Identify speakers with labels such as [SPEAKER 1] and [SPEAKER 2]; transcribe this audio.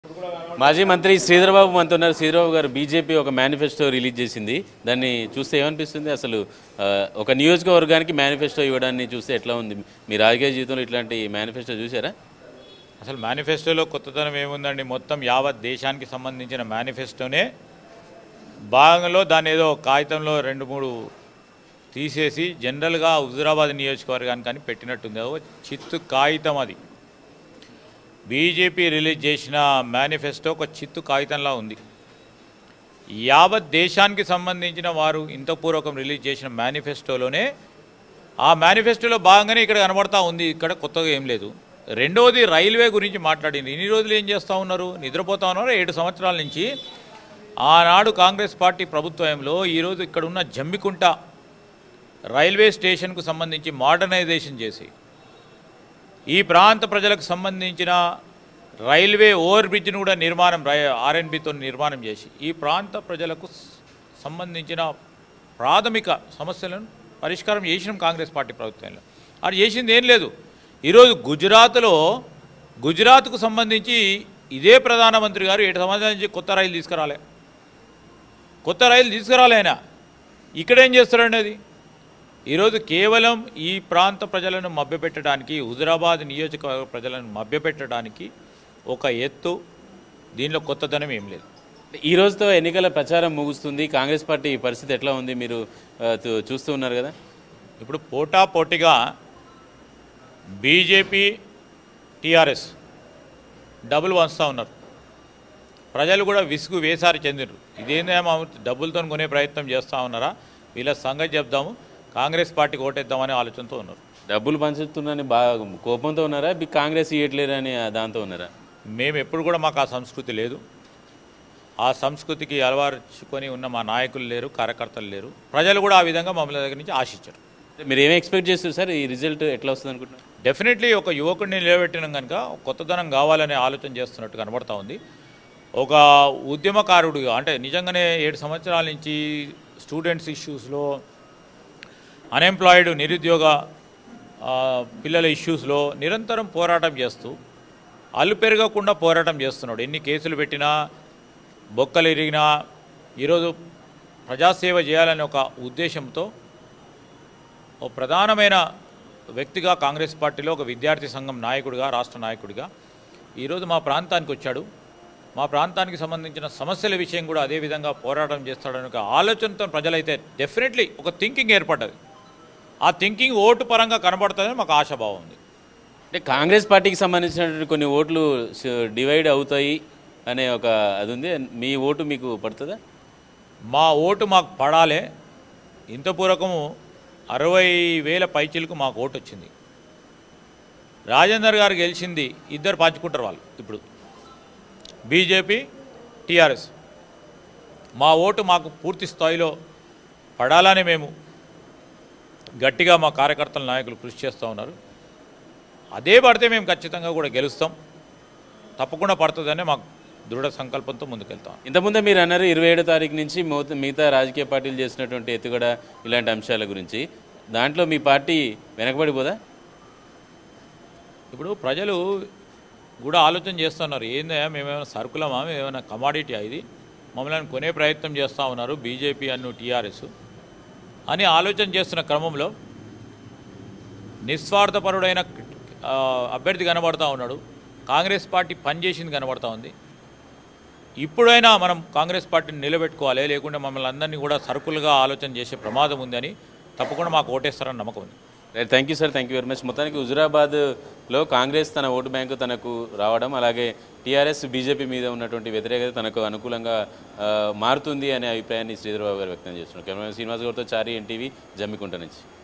[SPEAKER 1] మాజీ మంత్రి శ్రీధరబాబు మనతో ఉన్నారు శ్రీధరబాబు గారు బీజేపీ ఒక మేనిఫెస్టో రిలీజ్ చేసింది దాన్ని చూస్తే ఏమనిపిస్తుంది అసలు ఆ, ఒక నియోజకవర్గానికి మేనిఫెస్టో ఇవ్వడాన్ని చూస్తే ఎట్లా ఉంది మీ రాజకీయ జీవితంలో ఇట్లాంటి మేనిఫెస్టో చూసారా
[SPEAKER 2] అసలు మేనిఫెస్టోలో కొత్తదనం ఏముందండి మొత్తం యావత్ దేశానికి సంబంధించిన మేనిఫెస్టోనే భాగంలో దాన్ని ఏదో కాగితంలో రెండు మూడు తీసేసి జనరల్గా హుజురాబాద్ నియోజకవర్గానికి అని పెట్టినట్టుంది అదో చిత్తు కాగితం అది బీజేపీ రిలీజ్ చేసిన మేనిఫెస్టో ఒక చిత్తు కాగితంలా ఉంది యావత్ దేశానికి సంబంధించిన వారు ఇంతపూర్వకం రిలీజ్ చేసిన మేనిఫెస్టోలోనే ఆ మేనిఫెస్టోలో భాగంగానే ఇక్కడ కనబడతా ఉంది ఇక్కడ కొత్తగా ఏం లేదు రెండవది రైల్వే గురించి మాట్లాడింది ఇన్ని రోజులు ఏం చేస్తూ ఉన్నారు నిద్రపోతా ఉన్నారు ఏడు సంవత్సరాల నుంచి ఆనాడు కాంగ్రెస్ పార్టీ ప్రభుత్వంలో ఈరోజు ఇక్కడ ఉన్న జమ్మికుంట రైల్వే స్టేషన్కు సంబంధించి మోడర్నైజేషన్ చేసి ఈ ప్రాంత ప్రజలకు సంబంధించిన రైల్వే ఓవర్ బ్రిడ్జ్ను కూడా నిర్మాణం ఆర్ఎన్బితో నిర్మాణం చేసి ఈ ప్రాంత ప్రజలకు స- సంబంధించిన ప్రాథమిక సమస్యలను పరిష్కారం చేసినాం కాంగ్రెస్ పార్టీ ప్రభుత్వంలో అది చేసింది ఏం లేదు ఈరోజు గుజరాత్లో గుజరాత్కు సంబంధించి ఇదే ప్రధానమంత్రి గారు ఏడు సంవత్సరాల నుంచి కొత్త రైలు తీసుకురాలే కొత్త రైలు తీసుకురాలే ఆయన ఇక్కడేం చేస్తారండి అది ఈరోజు కేవలం ఈ ప్రాంత ప్రజలను మభ్యపెట్టడానికి హుజరాబాద్ నియోజకవర్గ ప్రజలను మభ్యపెట్టడానికి ఒక ఎత్తు దీనిలో కొత్తదనం ఏం లేదు
[SPEAKER 1] ఈ రోజుతో ఎన్నికల ప్రచారం ముగుస్తుంది కాంగ్రెస్ పార్టీ పరిస్థితి ఎట్లా ఉంది మీరు ఆ, చూ- చూస్తూ ఉన్నారు కదా
[SPEAKER 2] ఇప్పుడు పోటా పోటీగా బీజేపీ టీఆర్ఎస్ డబ్బులు వంచుతూ ఉన్నారు ప్రజలు కూడా విసుగు వేసారి చెందిరు ఇదేందేమో డబ్బులతో కొనే ప్రయత్నం చేస్తూ ఉన్నారా వీళ్ళ సంగతి చెప్దాము కాంగ్రెస్ పార్టీకి ఓటేద్దామనే ఆలోచనతో ఉన్నారు
[SPEAKER 1] డబ్బులు పంచుతున్నారని బాగా కోపంతో ఉన్నారా బి కాంగ్రెస్ ఇవ్వట్లేరని ఆ దాంతో ఉన్నారా
[SPEAKER 2] మేము ఎప్పుడు కూడా మాకు ఆ సంస్కృతి లేదు ఆ సంస్కృతికి అలవార్చుకొని ఉన్న మా నాయకులు లేరు కార్యకర్తలు లేరు ప్రజలు కూడా ఆ విధంగా మమ్మల్ని దగ్గర నుంచి ఆశించారు
[SPEAKER 1] మీరు ఏమి ఎక్స్పెక్ట్ చేస్తారు సార్ ఈ రిజల్ట్ ఎట్లా వస్తుంది అనుకుంటున్నారు
[SPEAKER 2] డెఫినెట్లీ ఒక యువకుడిని నిలబెట్టినాం కనుక కొత్తదనం కావాలనే ఆలోచన చేస్తున్నట్టు కనబడతా ఉంది ఒక ఉద్యమకారుడిగా అంటే నిజంగానే ఏడు సంవత్సరాల నుంచి స్టూడెంట్స్ ఇష్యూస్లో అన్ఎంప్లాయిడ్ నిరుద్యోగ ఆ, పిల్లల ఇష్యూస్లో నిరంతరం పోరాటం చేస్తూ అల్లు పెరగకుండా పోరాటం చేస్తున్నాడు ఎన్ని కేసులు పెట్టినా బొక్కలు ఇరిగినా ఈరోజు ప్రజాసేవ చేయాలనే ఒక ఉద్దేశంతో ఓ ప్రధానమైన వ్యక్తిగా కాంగ్రెస్ పార్టీలో ఒక విద్యార్థి సంఘం నాయకుడిగా రాష్ట్ర నాయకుడిగా ఈరోజు మా ప్రాంతానికి వచ్చాడు మా ప్రాంతానికి సంబంధించిన సమస్యల విషయం కూడా అదే విధంగా పోరాటం చేస్తాడని ఒక ఆలోచనతో ప్రజలైతే డెఫినెట్లీ ఒక థింకింగ్ ఏర్పడ్డది ఆ థింకింగ్ ఓటు పరంగా కనబడుతుందని మాకు ఆశాభావం ఉంది
[SPEAKER 1] అంటే కాంగ్రెస్ పార్టీకి సంబంధించినటువంటి కొన్ని ఓట్లు స- డివైడ్ అవుతాయి అనే ఒక అది ఉంది మీ ఓటు మీకు పడుతుందా
[SPEAKER 2] మా ఓటు మాకు పడాలే ఇంత పూర్వకము అరవై వేల పైచీలకు మాకు ఓటు వచ్చింది రాజేందర్ గారు గెలిచింది ఇద్దరు పంచుకుంటారు వాళ్ళు ఇప్పుడు బీజేపీ టీఆర్ఎస్ మా ఓటు మాకు పూర్తి స్థాయిలో పడాలని మేము గట్టిగా మా కార్యకర్తల నాయకులు కృషి చేస్తూ ఉన్నారు అదే పడితే మేము ఖచ్చితంగా కూడా గెలుస్తాం తప్పకుండా పడుతుందనే మాకు దృఢ సంకల్పంతో ముందుకెళ్తాం
[SPEAKER 1] ఇంతకుముందే మీరు అన్నారు ఇరవై ఏడో తారీఖు నుంచి మోత- మిగతా రాజకీయ పార్టీలు చేసినటువంటి ఎత్తుగడ ఇలాంటి అంశాల గురించి దాంట్లో మీ పార్టీ వెనకబడిపోదా
[SPEAKER 2] ఇప్పుడు ప్రజలు కూడా ఆలోచన చేస్తున్నారు ఏందయ్యా మేమేమైనా సరుకులమా మేమేమైనా కమాడిటీ ఇది మమ్మల్ని కొనే ప్రయత్నం చేస్తూ ఉన్నారు బీజేపీ అన్ను టీఆర్ఎస్ అని ఆలోచన చేస్తున్న క్రమంలో నిస్వార్థపరుడైన ఆ, అభ్యర్థి కనబడతా ఉన్నాడు కాంగ్రెస్ పార్టీ పనిచేసింది కనబడతా ఉంది ఇప్పుడైనా మనం కాంగ్రెస్ పార్టీని నిలబెట్టుకోవాలి లేకుంటే మమ్మల్ని అందరినీ కూడా సరుకులుగా ఆలోచన చేసే ప్రమాదం ఉందని తప్పకుండా మాకు ఓటేస్తారని నమ్మకం ఉంది
[SPEAKER 1] thank you sir thank you very much మొత్తానికి హుజురాబాద్లో కాంగ్రెస్ తన ఓటు బ్యాంకు తనకు రావడం అలాగే టీఆర్ఎస్ బీజేపీ మీద ఉన్నటువంటి వ్యతిరేకత తనకు అనుకూలంగా ఆ, మారుతుంది అనే అభిప్రాయాన్ని శ్రీధరబాబు గారు వ్యక్తం చేస్తున్నారు కెమెరా శ్రీనివాస్ గారితో చారి ఎన్టీవీ జమ్మికుంట నుంచి